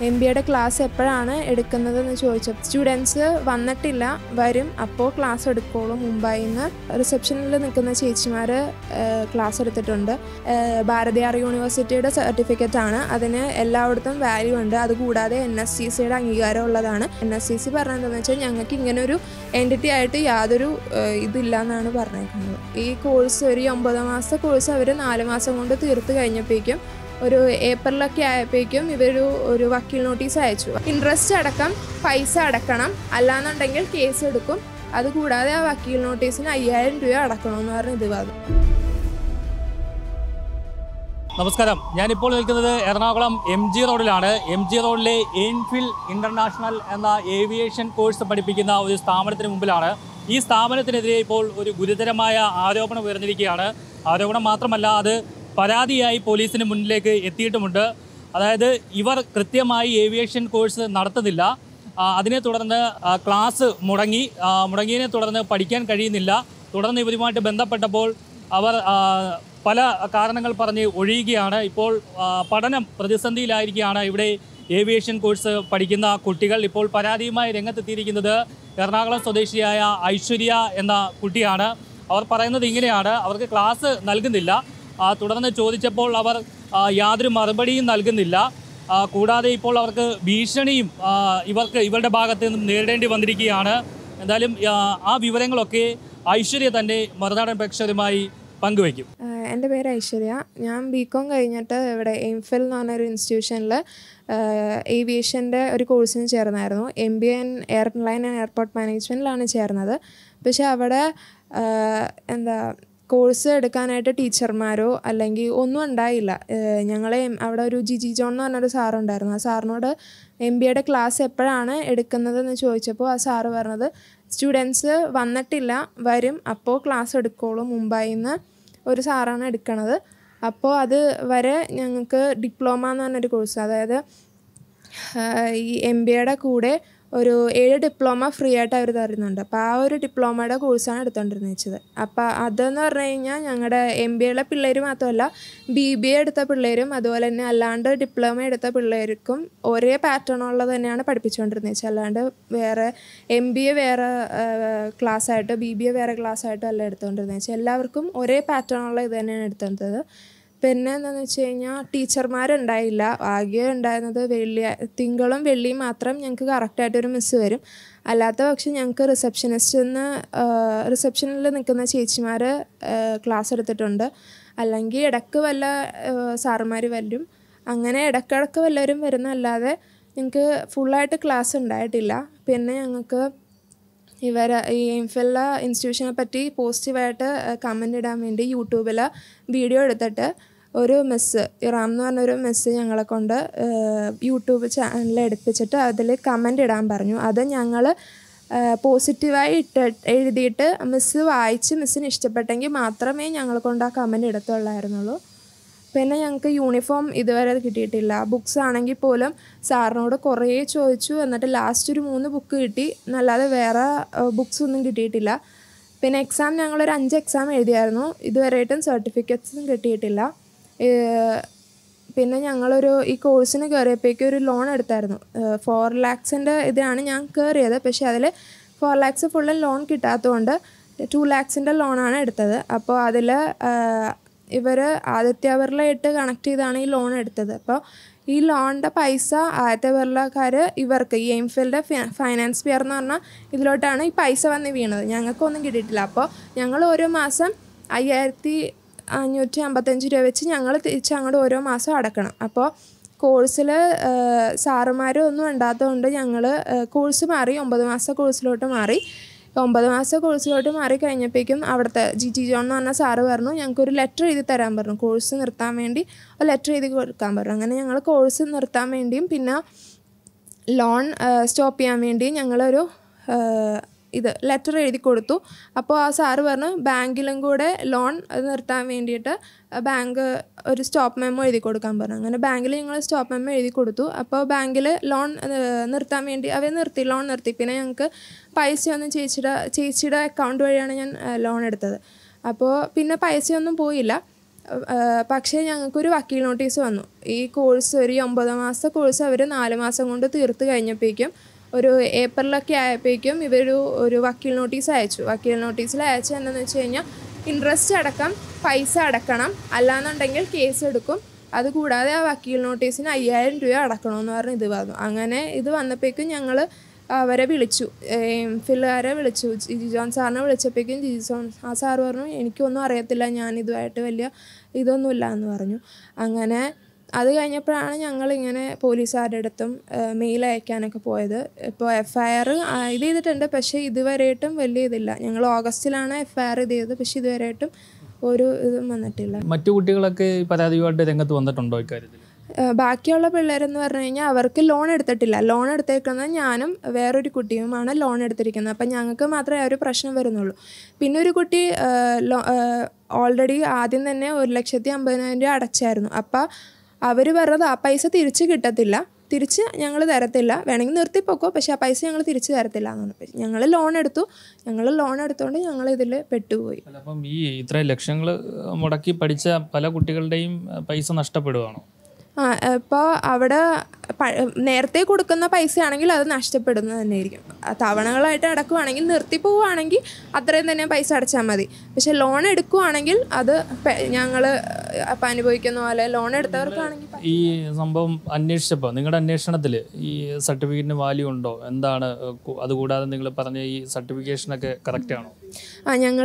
M ബിയുടെ class എപ്പോഴാണ് എടുക്കുന്നതെന്ന് ചോദിച്ചു സ്റ്റുഡൻസ് വന്നിട്ടില്ല വരും അപ്പോൾ ക്ലാസ് എടുക്കുള്ളൂ മുംബൈയിൽ നിന്ന് റിസപ്ഷനിൽ നിൽക്കുന്ന ചേച്ചിമാർ ക്ലാസ് എടുത്തിട്ടുണ്ട് ഏഹ് ഭാരതിയാർ യൂണിവേഴ്സിറ്റിയുടെ സർട്ടിഫിക്കറ്റ് ആണ് അതിന് എല്ലായിടത്തും വാല്യൂ ഉണ്ട് അതുകൂടാതെ എൻ എസ് സി സിയുടെ അംഗീകാരം ഉള്ളതാണ് എൻ എസ് സി സി പറഞ്ഞതെന്ന് വെച്ചാൽ ഞങ്ങൾക്ക് ഇങ്ങനെ ഒരു എൻറ്റിറ്റി ആയിട്ട് യാതൊരു ഏഹ്, ഇതില്ല എന്നാണ് പറഞ്ഞേക്കുന്നത് ഈ കോഴ്സ് ഒരു ഒമ്പത് മാസത്തെ കോഴ്സ് അവർ നാല് മാസം കൊണ്ട് തീർത്ത് കഴിഞ്ഞപ്പോഴേക്കും ഒരു ഏപ്രിലൊക്കെ ആയപ്പോഴേക്കും ഇവരൊരു ഒരു വക്കീൽ നോട്ടീസ് അയച്ചു ഇൻട്രസ്റ്റ് അടക്കം പൈസ അടക്കണം അല്ലാന്നുണ്ടെങ്കിൽ കേസ് എടുക്കും അതുകൂടാതെ ആ വക്കീൽ നോട്ടീസിന് അയ്യായിരം രൂപ അടക്കണമെന്ന് പറഞ്ഞ് ഇത് വാദം നമസ്കാരം ഞാനിപ്പോൾ നിൽക്കുന്നത് എറണാകുളം എം ജി റോഡിലാണ് എം ജി റോഡിലെ എയിൻഫിൽ ഇന്റർനാഷണൽ എന്ന ഏവിയേഷൻ കോഴ്സ് പഠിപ്പിക്കുന്ന ഒരു സ്ഥാപനത്തിന് മുമ്പിലാണ് ഈ സ്ഥാപനത്തിനെതിരെ ഇപ്പോൾ ഒരു ഗുരുതരമായ ആരോപണം ഉയർന്നിരിക്കുകയാണ് ആരോപണം മാത്രമല്ല അത് പരാതിയായി പോലീസിന് മുന്നിലേക്ക് എത്തിയിട്ടുമുണ്ട് അതായത് ഇവർ കൃത്യമായി ഏവിയേഷൻ കോഴ്സ് നടത്തുന്നില്ല ആ, അതിനെ തുടർന്ന് ആ, ക്ലാസ് മുടങ്ങി ആ, മുടങ്ങിയതിനെ തുടർന്ന് പഠിക്കാൻ കഴിയുന്നില്ല തുടർന്ന് ഇവരുമായിട്ട് ബന്ധപ്പെട്ടപ്പോൾ അവർ ആ, പല കാരണങ്ങൾ പറഞ്ഞ് ഒഴിയുകയാണ് ഇപ്പോൾ ആ, പഠനം പ്രതിസന്ധിയിലായിരിക്കുകയാണ് ഇവിടെ ഏവിയേഷൻ കോഴ്സ് പഠിക്കുന്ന കുട്ടികൾ ഇപ്പോൾ പരാതിയുമായി രംഗത്തെത്തിയിരിക്കുന്നത് എറണാകുളം സ്വദേശിയായ ഐശ്വര്യ എന്ന കുട്ടിയാണ് അവർ പറയുന്നത് ഇങ്ങനെയാണ് അവർക്ക് ക്ലാസ് നൽകുന്നില്ല ആ, തുടർന്ന് ചോദിച്ചപ്പോൾ അവർ ആ, യാതൊരു മറുപടിയും നൽകുന്നില്ല ആ, കൂടാതെ ഇപ്പോൾ അവർക്ക് ഭീഷണിയും ആ, ഇവർക്ക് ഇവരുടെ ഭാഗത്ത് നിന്നും നേരിടേണ്ടി വന്നിരിക്കുകയാണ് എന്തായാലും ആ, ആ വിവരങ്ങളൊക്കെ ഐശ്വര്യ തന്നെ മറുനാടൻ പ്രേക്ഷകരുമായി പങ്കുവയ്ക്കും ആഹ് എൻ്റെ പേര് ഐശ്വര്യ ഞാൻ ബി കോം കഴിഞ്ഞിട്ട് ഇവിടെ എംഫിൽ എന്ന് പറഞ്ഞൊരു ഇൻസ്റ്റിറ്റ്യൂഷനിൽ ഏവിയേഷൻ്റെ ഒരു കോഴ്സിന് ചേർന്നായിരുന്നു M B N airline and airport മാനേജ്മെൻറ്റിലാണ് ചേർന്നത് പക്ഷേ അവിടെ ആഹ് എന്താ കോഴ്സ് എടുക്കാനായിട്ട് ടീച്ചർമാരോ അല്ലെങ്കിൽ ഒന്നും ഉണ്ടായില്ല ഏഹ് ഞങ്ങളെ എം- അവിടെ ഒരു ജിജി ജോൺ എന്ന് പറഞ്ഞൊരു സാറുണ്ടായിരുന്നു ആ സാറിനോട് എം ബിയുടെ ക്ലാസ് എപ്പോഴാണ് എടുക്കുന്നതെന്ന് ചോദിച്ചപ്പോൾ ആ സാറ് പറഞ്ഞത് സ്റ്റുഡൻസ് വന്നിട്ടില്ല വരും അപ്പോൾ ക്ലാസ് എടുക്കുള്ളൂ മുംബൈയിൽ നിന്ന് ഒരു സാറാണ് എടുക്കണത് അപ്പോൾ അത് വരെ ഞങ്ങൾക്ക് ഡിപ്ലോമ എന്ന് പറഞ്ഞൊരു കോഴ്സ് അതായത് ആഹ് ഈ എം ബി എയുടെ കൂടെ ഒരു ഏഴ് ഡിപ്ലോമ ഫ്രീ ആയിട്ട് അവർ തരുന്നുണ്ട് അപ്പോൾ ആ ഒരു ഡിപ്ലോമയുടെ കോഴ്സാണ് എടുത്തുകൊണ്ടിരുന്നത് വെച്ചത് അപ്പോൾ അതെന്ന് പറഞ്ഞു കഴിഞ്ഞാൽ ഞങ്ങളുടെ എം ബി എയുടെ പിള്ളേർ മാത്രമല്ല ബി ബി എ എടുത്ത പിള്ളേരും അതുപോലെ തന്നെ അല്ലാണ്ട് ഡിപ്ലോമ എടുത്ത പിള്ളേർക്കും ഒരേ പാറ്റേൺ ഉള്ളത് തന്നെയാണ് പഠിപ്പിച്ചുകൊണ്ടിരുന്നത് വെച്ചാൽ അല്ലാണ്ട് വേറെ എം ബി എ വേറെ ക്ലാസ് ആയിട്ട് ബി ബി എ വേറെ ക്ലാസ് ആയിട്ടും അല്ല എടുത്തുകൊണ്ടിരുന്നത് വെച്ചാൽ എല്ലാവർക്കും ഒരേ പാറ്റേൺ ഉള്ള ഇത് തന്നെയാണ് എടുത്തുകൊണ്ടിരുന്നത് പിന്നെ എന്താണെന്ന് വെച്ച് കഴിഞ്ഞാൽ ടീച്ചർമാരുണ്ടായില്ല ആകെ ഉണ്ടായിരുന്നത് വെള്ളി തിങ്കളും വെള്ളിയും മാത്രം ഞങ്ങൾക്ക് കറക്റ്റായിട്ട് ഒരു മിസ്സ് വരും അല്ലാത്ത പക്ഷം ഞങ്ങൾക്ക് റിസപ്ഷനിസ്റ്റ് നിന്ന് റിസപ്ഷനിൽ നിൽക്കുന്ന ചേച്ചിമാർ ക്ലാസ് എടുത്തിട്ടുണ്ട് അല്ലെങ്കിൽ ഇടയ്ക്ക് വല്ല സാറുമാർ വരും അങ്ങനെ ഇടയ്ക്കിടയ്ക്ക് വല്ലവരും വരുന്നല്ലാതെ ഞങ്ങൾക്ക് ഫുള്ളായിട്ട് ക്ലാസ് ഉണ്ടായിട്ടില്ല പിന്നെ ഞങ്ങൾക്ക് ഇവർ ഈ എംഫില്ല ഇൻസ്റ്റിറ്റ്യൂഷനെ പറ്റി പോസിറ്റീവായിട്ട് കമൻ്റ് ഇടാൻ വേണ്ടി യൂട്യൂബിൽ വീഡിയോ എടുത്തിട്ട് ഒരു മിസ്സ് ഇറാം എന്ന് പറഞ്ഞൊരു മിസ്സ് ഞങ്ങളെ കൊണ്ട് ഏഹ്, യൂട്യൂബ് ചാനലിൽ എടുപ്പിച്ചിട്ട് അതിൽ കമൻ്റ് ഇടാൻ പറഞ്ഞു അത് ഞങ്ങൾ പോസിറ്റീവായി ഇട്ട് എഴുതിയിട്ട് മിസ്സ് വായിച്ച് മിസ്സിന് ഇഷ്ടപ്പെട്ടെങ്കിൽ മാത്രമേ ഞങ്ങൾ കൊണ്ട് ആ കമൻ്റ് ഇടത്തുള്ളായിരുന്നുള്ളൂ പിന്നെ ഞങ്ങൾക്ക് യൂണിഫോം ഇതുവരെ കിട്ടിയിട്ടില്ല ബുക്സ് ആണെങ്കിൽ പോലും സാറിനോട് കുറേ ചോദിച്ചു എന്നിട്ട് ലാസ്റ്റ് ഒരു മൂന്ന് ബുക്ക് കിട്ടി എന്നല്ലാതെ വേറെ ബുക്സ് ഒന്നും കിട്ടിയിട്ടില്ല പിന്നെ എക്സാം ഞങ്ങളൊരു അഞ്ച് എക്സാം എഴുതിയായിരുന്നു ഇതുവരെയായിട്ടും സർട്ടിഫിക്കറ്റ്സും കിട്ടിയിട്ടില്ല ഏഹ് പിന്നെ ഞങ്ങളൊരു ഈ കോഴ്സിന് കയറിയപ്പോഴേക്കും ഒരു ലോൺ എടുത്തായിരുന്നു ഫോർ ലാക്സിൻ്റെ ഇതാണ് ഞാൻ കയറിയത് പക്ഷേ അതിൽ ഫോർ ലാക്സ് ഫുള്ള് ലോൺ കിട്ടാത്തതുകൊണ്ട് ടു ലാക്സിൻ്റെ ലോണാണ് എടുത്തത് അപ്പോൾ അതിൽ ഇവർ ആദിത്യ ബിർളയായിട്ട് കണക്ട് ചെയ്താണ് ഈ ലോൺ എടുത്തത് അപ്പോൾ ഈ ലോണിൻ്റെ പൈസ ആദിത്യ ബിർളക്കാർ ഇവർക്ക് ഈ എയിംഫിലിൻ്റെ ഫൈനാൻസ് പിയർ എന്ന് പറഞ്ഞാൽ ഇതിലോട്ടാണ് ഈ പൈസ വന്ന് വീണത് ഞങ്ങൾക്കൊന്നും കിട്ടിയിട്ടില്ല അപ്പോൾ ഞങ്ങൾ ഓരോ മാസം അയ്യായിരത്തി അഞ്ഞൂറ്റി അമ്പത്തഞ്ച് രൂപ വെച്ച് ഞങ്ങൾ തിരിച്ച് അങ്ങോട്ട് ഓരോ മാസം അടക്കണം അപ്പോൾ കോഴ്സിൽ സാറുമാരും ഒന്നും ഉണ്ടാത്തതുകൊണ്ട് ഞങ്ങൾ കോഴ്സ് മാറി ഒമ്പത് മാസത്തെ കോഴ്സിലോട്ട് മാറി ഒമ്പത് മാസത്തെ കോഴ്സിലോട്ട് മാറി കഴിഞ്ഞപ്പോഴേക്കും അവിടുത്തെ ജി ജി ജോൺ എന്ന് പറഞ്ഞ സാറ് പറഞ്ഞു ഞങ്ങൾക്ക് ഒരു ലെറ്റർ എഴുതി തരാൻ പറഞ്ഞു കോഴ്സ് നിർത്താൻ വേണ്ടി ഒരു ലെറ്റർ എഴുതി കൊടുക്കാൻ പറഞ്ഞു അങ്ങനെ ഞങ്ങൾ കോഴ്സ് നിർത്താൻ വേണ്ടിയും പിന്നെ ലോൺ സ്റ്റോപ്പ് ചെയ്യാൻ വേണ്ടി ഞങ്ങളൊരു ആ, ഇത് ലെറ്റർ എഴുതി കൊടുത്തു അപ്പോൾ ആ സാറ് പറഞ്ഞു ബാങ്കിലും കൂടെ ലോൺ നിർത്താൻ വേണ്ടിയിട്ട് ബാങ്ക് ഒരു സ്റ്റോപ്പ് മെമ്മോ എഴുതി കൊടുക്കാൻ പറഞ്ഞു അങ്ങനെ ബാങ്കിൽ ഞങ്ങൾ സ്റ്റോപ്പ് മെമ്മോ എഴുതി കൊടുത്തു അപ്പോൾ ബാങ്കിൽ ലോൺ നിർത്താൻ വേണ്ടി അവർ നിർത്തി ലോൺ നിർത്തി പിന്നെ ഞങ്ങൾക്ക് പൈസയൊന്നും ചേച്ചിയുടെ ചേച്ചിയുടെ അക്കൗണ്ട് വഴിയാണ് ഞാൻ ലോൺ എടുത്തത് അപ്പോൾ പിന്നെ പൈസയൊന്നും പോയില്ല ഏഹ് പക്ഷേ ഞങ്ങൾക്കൊരു വക്കീൽ നോട്ടീസ് വന്നു ഈ കോഴ്സ് ഒരു ഒമ്പത് മാസത്തെ കോഴ്സ് അവർ നാല് മാസം കൊണ്ട് തീർത്ത് കഴിഞ്ഞപ്പോഴേക്കും ഒരു ഏപ്രിലൊക്കെ ആയപ്പോഴേക്കും ഇവരൊരു ഒരു വക്കീൽ നോട്ടീസ് അയച്ചു വക്കീൽ നോട്ടീസിൽ അയച്ചത് എന്താണെന്ന് വെച്ച് കഴിഞ്ഞാൽ ഇൻട്രസ്റ്റ് അടക്കം പൈസ അടക്കണം അല്ലാന്നുണ്ടെങ്കിൽ കേസ് എടുക്കും അതുകൂടാതെ ആ വക്കീൽ നോട്ടീസിന് അയ്യായിരം രൂപ അടക്കണമെന്ന് പറഞ്ഞ് ഇത് വന്നു അങ്ങനെ ഇത് വന്നപ്പോഴേക്കും ഞങ്ങൾ അവരെ വിളിച്ചു എം ഫില്ലുകാരെ വിളിച്ചു ജിജി ജോൺ സാറിനെ വിളിച്ചപ്പോഴേക്കും ജിജി ജോൺ ആ സാറ് പറഞ്ഞു എനിക്കൊന്നും അറിയത്തില്ല ഞാൻ ഇതുമായിട്ട് വലിയ ഇതൊന്നുമില്ല എന്ന് പറഞ്ഞു അങ്ങനെ അത് കഴിഞ്ഞപ്പോഴാണ് ഞങ്ങളിങ്ങനെ പോലീസുകാരുടെ അടുത്തും മെയിൽ അയക്കാനൊക്കെ പോയത് ഇപ്പോൾ എഫ് ഐ ആർ ഇത് ചെയ്തിട്ടുണ്ട് പക്ഷേ ഇതുവരെയായിട്ടും വലിയ ഇതില്ല ഞങ്ങൾ ഓഗസ്റ്റിലാണ് എഫ് ഐ ആർ ഇത് ചെയ്തത് പക്ഷേ ഇതുവരെയായിട്ടും ഒരു ഇതും വന്നിട്ടില്ല മറ്റു കുട്ടികളൊക്കെ ഈ പരാതിയുമായിട്ട് രംഗത്ത് വന്നിട്ടുണ്ടോ ഇക്കാര്യത്തിൽ ഏഹ് ബാക്കിയുള്ള പിള്ളേരെന്ന് പറഞ്ഞു കഴിഞ്ഞാൽ അവർക്ക് ലോൺ എടുത്തിട്ടില്ല ലോൺ എടുത്തേക്കുന്നത് ഞാനും വേറൊരു കുട്ടിയുമാണ് ലോൺ എടുത്തിരിക്കുന്നത് അപ്പം ഞങ്ങൾക്ക് മാത്രമേ ആ ഒരു പ്രശ്നം വരുന്നുള്ളൂ പിന്നെ ഒരു കുട്ടി ഓൾറെഡി ആദ്യം തന്നെ ഒരു ലക്ഷത്തി അമ്പതിനായിരം രൂപ അടച്ചായിരുന്നു അപ്പം അവർ പറഞ്ഞത് ആ പൈസ തിരിച്ച് കിട്ടത്തില്ല തിരിച്ച് ഞങ്ങൾ തരത്തില്ല വേണമെങ്കിൽ നിർത്തിപ്പോക്കോ പക്ഷേ ആ പൈസ ഞങ്ങൾ തിരിച്ച് തരത്തില്ല എന്നാണ് ഞങ്ങൾ ലോൺ എടുത്തു ഞങ്ങൾ ലോൺ എടുത്തുകൊണ്ട് ഞങ്ങൾ ഇതിൽ പെട്ടുപോയി അല്ല, അപ്പം ഈ ഇത്രയും ലക്ഷങ്ങൾ മുടക്കി പഠിച്ച പല കുട്ടികളുടെയും അഹ്, പൈസ നഷ്ടപ്പെടുകയാണോ ആ ഇപ്പോൾ അവിടെ പ- നേരത്തെ കൊടുക്കുന്ന പൈസയാണെങ്കിൽ അത് നഷ്ടപ്പെടുന്നത് തന്നെയായിരിക്കും ആ തവണകളായിട്ട് അടക്കുവാണെങ്കിൽ നിർത്തി പോവുകയാണെങ്കിൽ അത്രയും തന്നെ പൈസ അടച്ചാൽ മതി പക്ഷെ ലോൺ എടുക്കുവാണെങ്കിൽ അത് ഞങ്ങൾ അപ്പം അനുഭവിക്കുന്ന പോലെ ലോൺ എടുത്തവർക്കാണെങ്കിൽ പ- ഈ സംഭവം അന്വേഷിച്ചപ്പോൾ നിങ്ങളുടെ അന്വേഷണത്തിൽ ഈ സർട്ടിഫിക്കറ്റിന് വാല്യൂ ഉണ്ടോ എന്താണ് അഹ്, കു- അതുകൂടാതെ നിങ്ങൾ പറഞ്ഞ ഈ സർട്ടിഫിക്കേഷനൊക്കെ കറക്റ്റ് ആണോ ആ ഞങ്ങൾ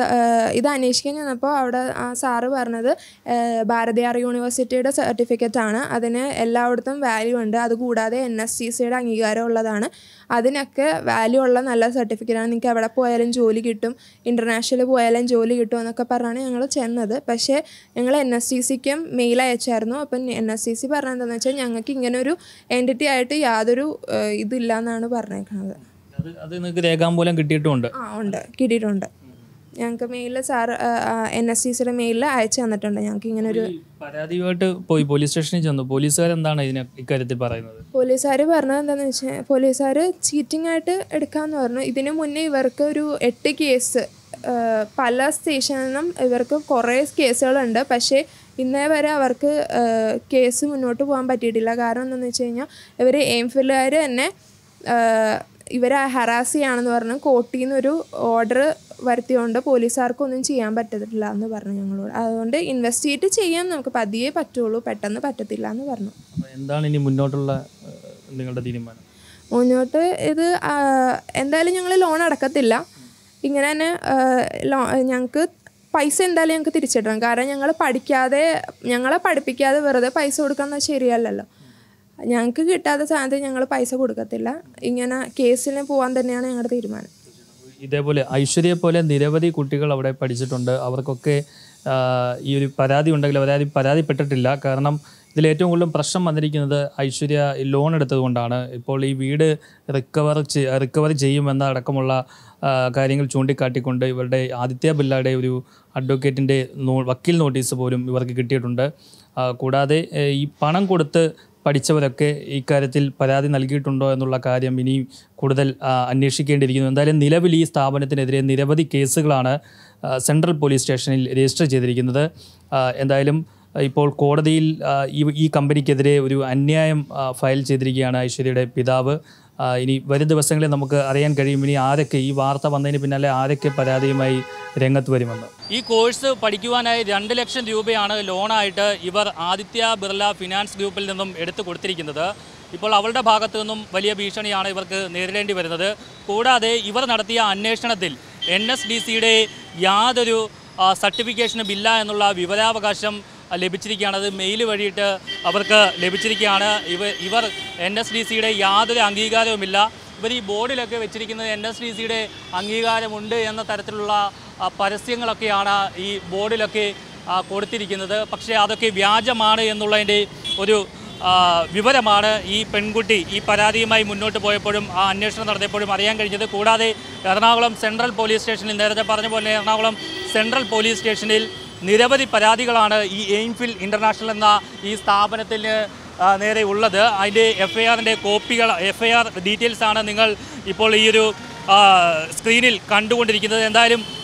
ഇത് അന്വേഷിക്കാൻ ചെന്നപ്പോൾ അവിടെ ആ സാറ് പറഞ്ഞത് ഏഹ്, ഭാരതിയാർ യൂണിവേഴ്സിറ്റിയുടെ സർട്ടിഫിക്കറ്റ് ആണ് അതിന് എല്ലായിടത്തും വാല്യൂ ഉണ്ട് അതുകൂടാതെ എൻ എസ് സി സിയുടെ അംഗീകാരം ഉള്ളതാണ് അതിനൊക്കെ വാല്യൂ ഉള്ള നല്ല സർട്ടിഫിക്കറ്റാണ് നിങ്ങൾക്ക് എവിടെ പോയാലും ജോലി കിട്ടും ഇൻ്റർനാഷണൽ പോയാലും ജോലി കിട്ടും എന്നൊക്കെ പറഞ്ഞാണ് ഞങ്ങൾ ചെന്നത് പക്ഷേ ഞങ്ങൾ എൻ എസ് സി സിക്കും മെയിൽ അയച്ചായിരുന്നു അപ്പം എൻ എസ് സി സി പറഞ്ഞത് എന്താണെന്ന് വെച്ചാൽ ഞങ്ങൾക്ക് ഇങ്ങനെ ഒരു എൻറ്റിറ്റി ആയിട്ട് യാതൊരു ഏഹ്, ഇതില്ല എന്നാണ് പറഞ്ഞേക്കുന്നത് അത് അത് നിങ്ങൾക്ക് രേഖാമൂലം കിട്ടിയിട്ടുമുണ്ട് ആ ഉണ്ട് കിട്ടിയിട്ടുണ്ട് ഞങ്ങൾക്ക് മെയിലിൽ സാർ എൻ എസ് സി സിയുടെ മെയിലിൽ അയച്ചു തന്നിട്ടുണ്ട് ഞങ്ങൾക്ക് ഇങ്ങനെ ഒരു ഈ പരാതിയുമായിട്ട് പോയി പോലീസ് സ്റ്റേഷനിൽ ചെന്നു പോലീസുകാർ എന്താണ് ഇതിനെ ഇക്കാര്യത്തിൽ പറയുന്നത് പോലീസുകാർ പറഞ്ഞത് എന്താണെന്ന് വെച്ചാൽ പോലീസുകാർ ചീറ്റിംഗ് ആയിട്ട് എടുക്കാമെന്ന് പറഞ്ഞു ഇതിനു മുന്നേ ഇവർക്ക് ഒരു എട്ട് കേസ് ആ, പല സ്റ്റേഷനിൽ നിന്നും ഇവർക്ക് കുറേ കേസുകളുണ്ട് പക്ഷേ ഇന്നേ വരെ അവർക്ക് ആ, കേസ് മുന്നോട്ട് പോകാൻ പറ്റിയിട്ടില്ല കാരണം എന്താണെന്ന് വെച്ച് കഴിഞ്ഞാൽ ഇവർ എയിം ഫില്ലുകാർ തന്നെ ആ, ഇവരെ ഹറാസ് ചെയ്യാണെന്ന് പറഞ്ഞ് കോർട്ടിൽ നിന്നൊരു ഓർഡർ വരുത്തിയോണ്ട് പോലീസുകാർക്കൊന്നും ചെയ്യാൻ പറ്റത്തില്ല എന്ന് പറഞ്ഞു ഞങ്ങളോട് അതുകൊണ്ട് ഇൻവെസ്റ്റിഗേറ്റ് ചെയ്യാൻ നമുക്ക് പതിയെ പറ്റുള്ളൂ പെട്ടെന്ന് പറ്റത്തില്ല എന്ന് പറഞ്ഞു അപ്പോൾ എന്താണ് ഇനി മുന്നോട്ടുള്ള അഹ്, നിങ്ങളുടെ തീരുമാനം മുന്നോട്ട് ഇത് ആ, എന്തായാലും ഞങ്ങൾ ലോൺ അടക്കത്തില്ല ഇങ്ങനെ തന്നെ ലോ ഞങ്ങൾക്ക് പൈസ എന്തായാലും ഞങ്ങൾക്ക് തിരിച്ചിടണം കാരണം ഞങ്ങൾ പഠിക്കാതെ ഞങ്ങളെ പഠിപ്പിക്കാതെ വെറുതെ പൈസ കൊടുക്കുന്നത് ശരിയല്ലല്ലോ ഞങ്ങൾക്ക് കിട്ടാത്ത സാധനത്തിന് ഞങ്ങൾ പൈസ കൊടുക്കത്തില്ല ഇങ്ങനെ കേസിന് പോകാൻ തന്നെയാണ് ഞങ്ങളുടെ തീരുമാനം ഇതേപോലെ ഐശ്വര്യയെ പോലെ നിരവധി കുട്ടികൾ അവിടെ പഠിച്ചിട്ടുണ്ട് അവർക്കൊക്കെ ആ, ഈ ഒരു പരാതി ഉണ്ടെങ്കിൽ അവരാതി പരാതിപ്പെട്ടിട്ടില്ല കാരണം ഇതിൽ ഏറ്റവും കൂടുതൽ പ്രശ്നം വന്നിരിക്കുന്നത് ഐശ്വര്യ ഈ ലോൺ എടുത്തതുകൊണ്ടാണ് ഇപ്പോൾ ഈ വീട് റിക്കവർ റിക്കവർ ചെയ്യുമെന്ന അടക്കമുള്ള ആ, കാര്യങ്ങൾ ചൂണ്ടിക്കാട്ടിക്കൊണ്ട് ഇവരുടെ ആദിത്യ ബില്ലയുടെ ഒരു അഡ്വക്കേറ്റിൻ്റെ വക്കീൽ നോട്ടീസ് പോലും ഇവർക്ക് കിട്ടിയിട്ടുണ്ട് ആ, കൂടാതെ ഏ, ഈ പണം കൊടുത്ത് പഠിച്ചവരൊക്കെ ഇക്കാര്യത്തിൽ പരാതി നൽകിയിട്ടുണ്ടോ എന്നുള്ള കാര്യം ഇനി കൂടുതൽ ആ, അന്വേഷിക്കേണ്ടിയിരിക്കുന്നു എന്തായാലും നിലവിൽ ഈ സ്ഥാപനത്തിനെതിരെ നിരവധി കേസുകളാണ് ആ, സെൻട്രൽ പോലീസ് സ്റ്റേഷനിൽ രജിസ്റ്റർ ചെയ്തിരിക്കുന്നത് ആ, എന്തായാലും ഇപ്പോൾ കോടതിയിൽ ആ, ഈ ഈ കമ്പനിക്കെതിരെ ഒരു അന്യായം ആ, ഫയൽ ചെയ്തിരിക്കുകയാണ് ഐശ്വര്യയുടെ പിതാവ് ആ, ഇനി വരും ദിവസങ്ങളിൽ നമുക്ക് അറിയാൻ കഴിയും ഇനി ആരൊക്കെ ഈ വാർത്ത വന്നതിന് പിന്നാലെ ആരൊക്കെ പരാതിയുമായി രംഗത്ത് വരുമെന്ന് ഈ കോഴ്സ് പഠിക്കുവാനായി രണ്ട് ലക്ഷം രൂപയാണ് ലോണായിട്ട് ഇവർ ആദിത്യ ബിർല ഫിനാൻസ് ഗ്രൂപ്പിൽ നിന്നും എടുത്തു കൊടുത്തിരിക്കുന്നത് ഇപ്പോൾ അവരുടെ ഭാഗത്തു നിന്നും വലിയ ഭീഷണിയാണ് ഇവർക്ക് നേരിടേണ്ടി വരുന്നത് കൂടാതെ ഇവർ നടത്തിയ അന്വേഷണത്തിൽ എൻ എസ് ഡി സിയുടെ യാതൊരു ആ, സർട്ടിഫിക്കേഷനും ഇല്ല എന്നുള്ള വിവരാവകാശം ആ, ലഭിച്ചിരിക്കുകയാണ് അത് മെയിൽ വഴിയിട്ട് അവർക്ക് ലഭിച്ചിരിക്കുകയാണ് ഇവ ഇവർ എൻ എസ് ഡി സിയുടെ യാതൊരു അംഗീകാരവുമില്ല ഇവർ ഈ ബോർഡിലൊക്കെ വെച്ചിരിക്കുന്നത് എൻ എസ് ഡി സിയുടെ അംഗീകാരമുണ്ട് എന്ന തരത്തിലുള്ള ആ, പരസ്യങ്ങളൊക്കെയാണ് ഈ ബോർഡിലൊക്കെ ആ, കൊടുത്തിരിക്കുന്നത് പക്ഷേ അതൊക്കെ വ്യാജമാണ് എന്നുള്ളതിൻ്റെ ഒരു ആ, വിവരമാണ് ഈ പെൺകുട്ടി ഈ പരാതിയുമായി മുന്നോട്ട് പോയപ്പോഴും ആ അന്വേഷണം നടത്തിയപ്പോഴും അറിയാൻ കഴിഞ്ഞത് കൂടാതെ എറണാകുളം സെൻട്രൽ പോലീസ് സ്റ്റേഷനിൽ നേരത്തെ പറഞ്ഞ പോലെ എറണാകുളം സെൻട്രൽ പോലീസ് സ്റ്റേഷനിൽ നിരവധി പരാതികളാണ് ഈ എയിംഫിൽ ഇൻ്റർനാഷണൽ എന്ന ഈ സ്ഥാപനത്തിന് ആ, നേരെ ഉള്ളത് അതിൻ്റെ എഫ് ഐ ആറിൻ്റെ കോപ്പികൾ എഫ് ഐ ആർ ഡീറ്റെയിൽസ് ആണ് നിങ്ങൾ ഇപ്പോൾ ഈ ഒരു ആ, സ്ക്രീനിൽ കണ്ടുകൊണ്ടിരിക്കുന്നത് എന്തായാലും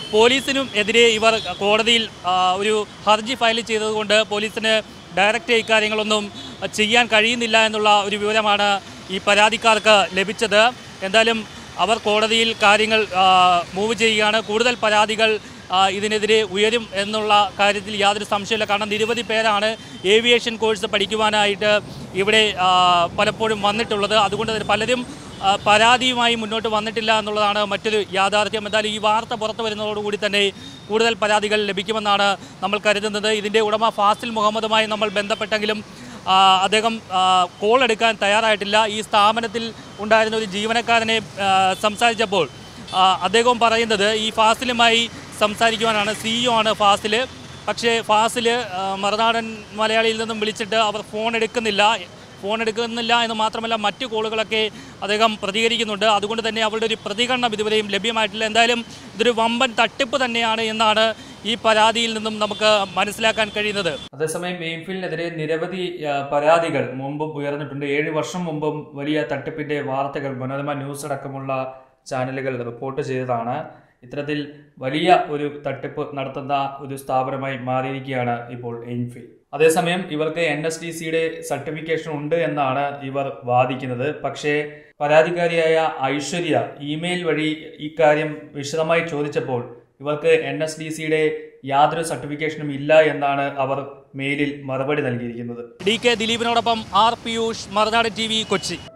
പോലീസിനും എതിരെ ഇവർ കോടതിയിൽ ആ, ഒരു ഹർജി ഫയൽ ചെയ്തതുകൊണ്ട് പോലീസിന് ഡയറക്റ്റ് ഇക്കാര്യങ്ങളൊന്നും ചെയ്യാൻ കഴിയുന്നില്ല എന്നുള്ള ഒരു വിവരമാണ് ഈ പരാതിക്കാർക്ക് ലഭിച്ചത് എന്തായാലും അവർ കോടതിയിൽ കാര്യങ്ങൾ ആ, മൂവ് ചെയ്യുകയാണ് കൂടുതൽ പരാതികൾ ആ, ഇതിനെതിരെ ഉയരും എന്നുള്ള കാര്യത്തിൽ യാതൊരു സംശയമില്ല കാരണം നിരവധി പേരാണ് ഏവിയേഷൻ കോഴ്സ് പഠിക്കുവാനായിട്ട് ഇവിടെ ആ, പലപ്പോഴും വന്നിട്ടുള്ളത് അതുകൊണ്ട് തന്നെ പലരും ആ, പരാതിയുമായി മുന്നോട്ട് വന്നിട്ടില്ല എന്നുള്ളതാണ് മറ്റൊരു യാഥാർത്ഥ്യം എന്തായാലും ഈ വാർത്ത പുറത്തു വരുന്നതോടുകൂടി തന്നെ കൂടുതൽ പരാതികൾ ലഭിക്കുമെന്നാണ് നമ്മൾ കരുതുന്നത് ഇതിൻ്റെ ഉടമ ഫാസിൽ മുഹമ്മദുമായി നമ്മൾ ബന്ധപ്പെട്ടെങ്കിലും ആ, അദ്ദേഹം ആ, കോൾ എടുക്കാൻ തയ്യാറായിട്ടില്ല ഈ സ്ഥാപനത്തിൽ ഉണ്ടായിരുന്ന ഒരു ജീവനക്കാരനെ ആ, സംസാരിച്ചപ്പോൾ ആ, അദ്ദേഹവും പറയുന്നത് ഈ ഫാസിലുമായി സംസാരിക്കുവാനാണ് സിഇഒ ആണ് ഫാസിൽ പക്ഷേ ഫാസിൽ ആ, മറുനാടൻ മലയാളിയിൽ നിന്നും വിളിച്ചിട്ട് അവർ ഫോൺ എടുക്കുന്നില്ല ഫോൺ എടുക്കുന്നില്ല എന്ന് മാത്രമല്ല മറ്റു കോളുകളൊക്കെ അദ്ദേഹം പ്രതികരിക്കുന്നുണ്ട് അതുകൊണ്ട് തന്നെ അവരുടെ ഒരു പ്രതികരണം ഇതുവരെയും ലഭ്യമായിട്ടില്ല എന്തായാലും ഇതൊരു വമ്പൻ തട്ടിപ്പ് തന്നെയാണ് എന്നാണ് ഈ പരാതിയിൽ നിന്നും നമുക്ക് മനസ്സിലാക്കാൻ കഴിയുന്നത് അതേസമയം എയിംഫിലിനെതിരെ നിരവധി ആ, പരാതികൾ മുമ്പും ഉയർന്നിട്ടുണ്ട് ഏഴ് വർഷം മുമ്പും വലിയ തട്ടിപ്പിന്റെ വാർത്തകൾ മനോരമ ന്യൂസ് അടക്കമുള്ള ചാനലുകൾ റിപ്പോർട്ട് ചെയ്തതാണ് ഇത്തരത്തിൽ വലിയ ഒരു തട്ടിപ്പ് നടത്തുന്ന ഒരു സ്ഥാപനമായി മാറിയിരിക്കുകയാണ് ഇപ്പോൾ എയിംഫിൽ അതേസമയം ഇവർക്ക് എൻ എസ് ഡി സിയുടെ സർട്ടിഫിക്കേഷൻ ഉണ്ട് എന്നാണ് ഇവർ വാദിക്കുന്നത് പക്ഷേ പരാതിക്കാരിയായ ഐശ്വര്യ ഇമെയിൽ വഴി ഇക്കാര്യം വിശദമായി ചോദിച്ചപ്പോൾ ഇവർക്ക് എൻ എസ് ഡി സിയുടെ യാതൊരു സർട്ടിഫിക്കേഷനും ഇല്ല എന്നാണ് അവർ മെയിലിൽ മറുപടി നൽകിയിരിക്കുന്നത് ഡി കെ ദിലീപിനോടൊപ്പം R Piyush Marunadu T V Kochi